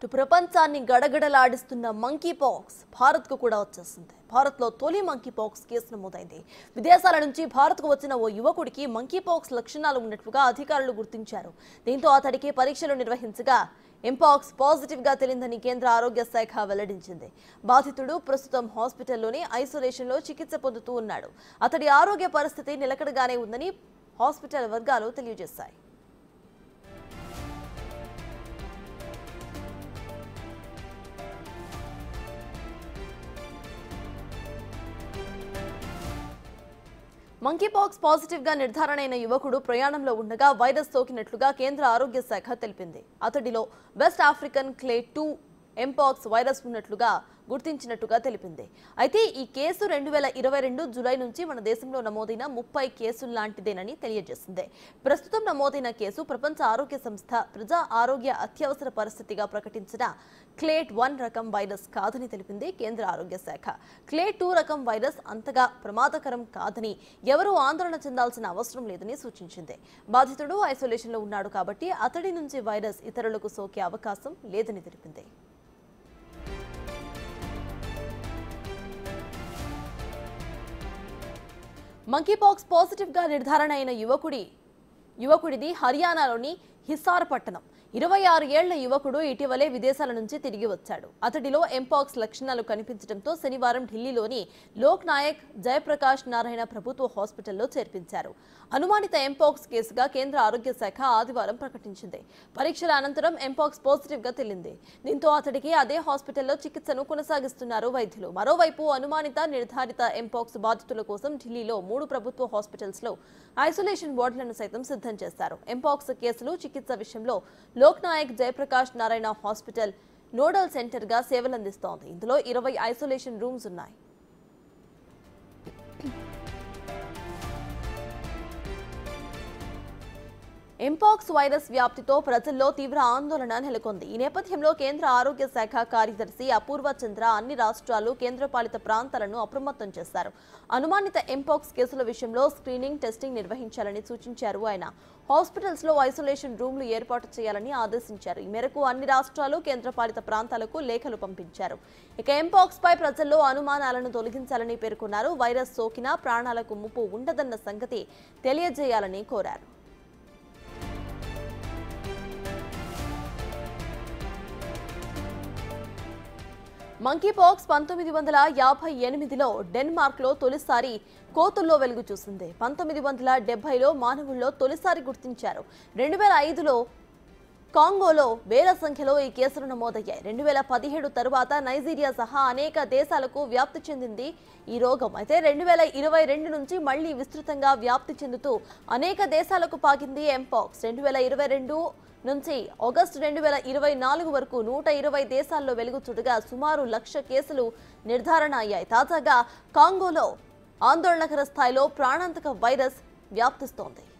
ఇటు ప్రపంచాన్ని గడగడలాడిస్తున్న monkey pox భారత్కు కూడా వచ్చేసింది భారత్లో తొలి మంకీ పాక్స్ కేసు నమోదైంది విదేశాల నుంచి భారత్కు వచ్చిన ఓ యువకుడికి మంకీ పాక్స్ లక్షణాలు ఉన్నట్లుగా అధికారులు గుర్తించారు దీంతో అతడికి పరీక్షలు నిర్వహించగా ఎంపాక్స్ పాజిటివ్ గా తేలిందని కేంద్ర ఆరోగ్య శాఖ వెల్లడించింది బాధితుడు ప్రస్తుతం హాస్పిటల్లోని ఐసోలేషన్లో చికిత్స పొందుతూ ఉన్నాడు అతడి ఆరోగ్య పరిస్థితి నిలకడగానే ఉందని హాస్పిటల్ వర్గాలు తెలియజేశాయి మంకీపాక్స్ పాజిటివ్ గా నిర్ధారణ అయిన యువకుడు ప్రయాణంలో ఉండగా వైరస్ సోకినట్లుగా కేంద్ర ఆరోగ్య శాఖ తెలిపింది అతడిలో West African clade two mpox virus ఉన్నట్లుగా గుర్తించినట్టుగా తెలిపింది అయితే ఈ కేసు రెండు వేల ఇరవై రెండు జులై నుంచి మన దేశంలో నమోదైన ముప్పై కేసులు లాంటిదేనని తెలియజేసింది ప్రస్తుతం నమోదైన కేసు ప్రపంచ ఆరోగ్య సంస్థ ప్రజా ఆరోగ్య అత్యవసర పరిస్థితిగా ప్రకటించిన క్లేట్ వన్ రకం వైరస్ కాదని తెలిపింది కేంద్ర ఆరోగ్య శాఖ క్లేట్ టూ రకం వైరస్ అంతగా ప్రమాదకరం కాదని ఎవరూ ఆందోళన చెందాల్సిన అవసరం లేదని సూచించింది బాధితుడు ఐసోలేషన్లో ఉన్నాడు కాబట్టి అతడి నుంచి వైరస్ ఇతరులకు సోకే అవకాశం లేదని తెలిపింది మంకీపాక్స్ పాజిటివ్ గా నిర్ధారణ అయిన యువకుడి యువకుడిది హర్యానాలోని హిసార్ పట్టణం ఇరవై ఆరు ఏళ్ల యువకుడు ఇటీవలే విదేశాల నుంచి తిరిగి వచ్చాడు అతడిలో ఎంపాక్స్ లక్షణాలు కనిపించడంతో శనివారం ఢిల్లీలోని లోక్ నాయక్ జయప్రకాష్ నారాయణ ప్రభుత్వ హాస్పిటల్లో చేర్పించారు అనుమానిత ఎంపాక్స్ కేసుగా కేంద్ర ఆరోగ్య శాఖ ఆదివారం ప్రకటించింది పరీక్షల అనంతరం ఎంపాక్స్ పాజిటివ్ గా తేలింది దీంతో అతడికి అదే హాస్పిటల్లో చికిత్సను కొనసాగిస్తున్నారు వైద్యులు మరోవైపు అనుమానిత నిర్ధారిత ఎంపాక్స్ బాధితుల కోసం ఢిల్లీలో మూడు ప్రభుత్వ హాస్పిటల్స్ లో ఐసోలేషన్ వార్డులను సైతం సిద్ధం చేశారు ఎంపాక్స్ కేసులు చికిత్స విషయంలో Lok Nayak Jayaprakash Narayan hospital nodal centre గా సేవలందిస్తోంది ఇందులో ఇరవై ఐసోలేషన్ రూమ్స్ ఉన్నాయి ఎంపాక్స్ వైరస్ వ్యాప్తితో ప్రజల్లో తీవ్ర ఆందోళన నెలకొంది ఈ నేపథ్యంలో కేంద్ర ఆరోగ్య శాఖ కార్యదర్శి అపూర్వ చంద్ర అన్ని రాష్ట్రాలు కేంద్రపాలిత ప్రాంతాలను అప్రమత్తం చేశారు అనుమానిత ఎంపాక్స్ కేసుల విషయంలో స్క్రీనింగ్ టెస్టింగ్ నిర్వహించాలని సూచించారు ఆయన హాస్పిటల్స్ లో ఐసోలేషన్ రూమ్లు ఏర్పాటు చేయాలని ఆదేశించారు ఈ మేరకు అన్ని రాష్ట్రాలు కేంద్రపాలిత ప్రాంతాలకు లేఖలు పంపించారు ఇక ఎంపాక్స్ పై ప్రజల్లో అనుమానాలను తొలగించాలని పేర్కొన్నారు వైరస్ సోకినా ప్రాణాలకు ముప్పు ఉండదన్న సంగతి తెలియజేయాలని కోరారు మంకీపాక్స్ పంతొమ్మిది వందల యాభై ఎనిమిదిలో డెన్మార్క్లో తొలిసారి కోతుల్లో వెలుగు చూసింది పంతొమ్మిది వందల డెబ్బైలో మానవుల్లో తొలిసారి గుర్తించారు రెండు వేల ఐదులో కాంగోలో వేల సంఖ్యలో ఈ కేసులు నమోదయ్యాయి రెండు వేల పదిహేడు తరువాత నైజీరియా సహా అనేక దేశాలకు వ్యాప్తి చెందింది ఈ రోగం అయితే రెండు వేల ఇరవై రెండు నుంచి మళ్లీ విస్తృతంగా వ్యాప్తి చెందుతూ అనేక దేశాలకు పాకింది ఎంపాక్స్ రెండు వేల ఇరవై రెండు నుంచి ఆగస్టు రెండు వేల ఇరవై నాలుగు వరకు నూట ఇరవై దేశాల్లో వెలుగు చూడగా సుమారు లక్ష కేసులు నిర్ధారణ అయ్యాయి తాజాగా కాంగోలో ఆందోళనకర స్థాయిలో ప్రాణాంతక వైరస్ వ్యాప్తిస్తోంది